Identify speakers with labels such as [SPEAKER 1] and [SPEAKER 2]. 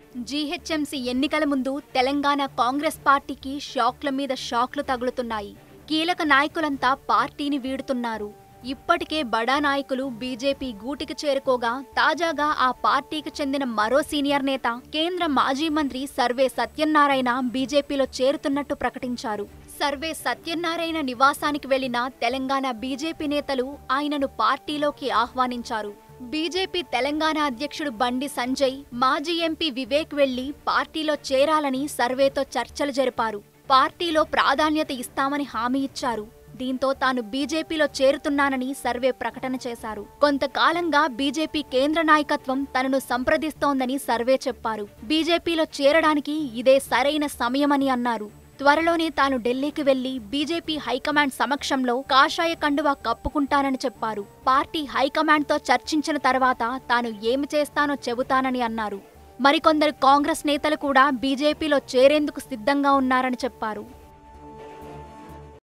[SPEAKER 1] GHMC ఎన్నికల ముందు తెలంగాణ కాంగ్రెస్ పార్టీకి షాక్ల మీద షాక్లు తగులుతున్నాయి కీలక నాయకులంతా పార్టీని వీడుతున్నారు ఇప్పటికే బడా నాయకులు బీజేపీ గూటికి చేరుకోగా తాజాగా ఆ పార్టీకి చెందిన మరో సీనియర్ నేత కేంద్ర మాజీ మంత్రి సర్వే సత్యనారాయణ బీజేపీలో చేరుతున్నట్టు ప్రకటించారు సర్వే సత్యనారాయణ నివాసానికి వెళ్లిన తెలంగాణ బీజేపీ నేతలు ఆయనను పార్టీలోకి ఆహ్వానించారు బీజేపీ తెలంగాణ అధ్యక్షుడు బండి సంజయ్ మాజీ ఎంపీ వివేక్ వెళ్లి పార్టీలో చేరాలని సర్వేతో చర్చలు జరిపారు పార్టీలో ప్రాధాన్యత ఇస్తామని హామీ ఇచ్చారు దీంతో తాను బీజేపీలో చేరుతున్నానని సర్వే ప్రకటన చేశారు కొంతకాలంగా బీజేపీ కేంద్ర నాయకత్వం తనను సంప్రదిస్తోందని సర్వే చెప్పారు బీజేపీలో చేరడానికి ఇదే సరైన సమయమని అన్నారు త్వరలోనే తాను ఢిల్లీకి వెళ్లి బీజేపీ హైకమాండ్ సమక్షంలో కాషాయ కండువా కప్పుకుంటానని చెప్పారు పార్టీ హైకమాండ్తో చర్చించిన తర్వాత తాను ఏమి చేస్తానో చెబుతానని అన్నారు మరికొందరు కాంగ్రెస్ నేతలు కూడా బీజేపీలో చేరేందుకు సిద్ధంగా ఉన్నారని చెప్పారు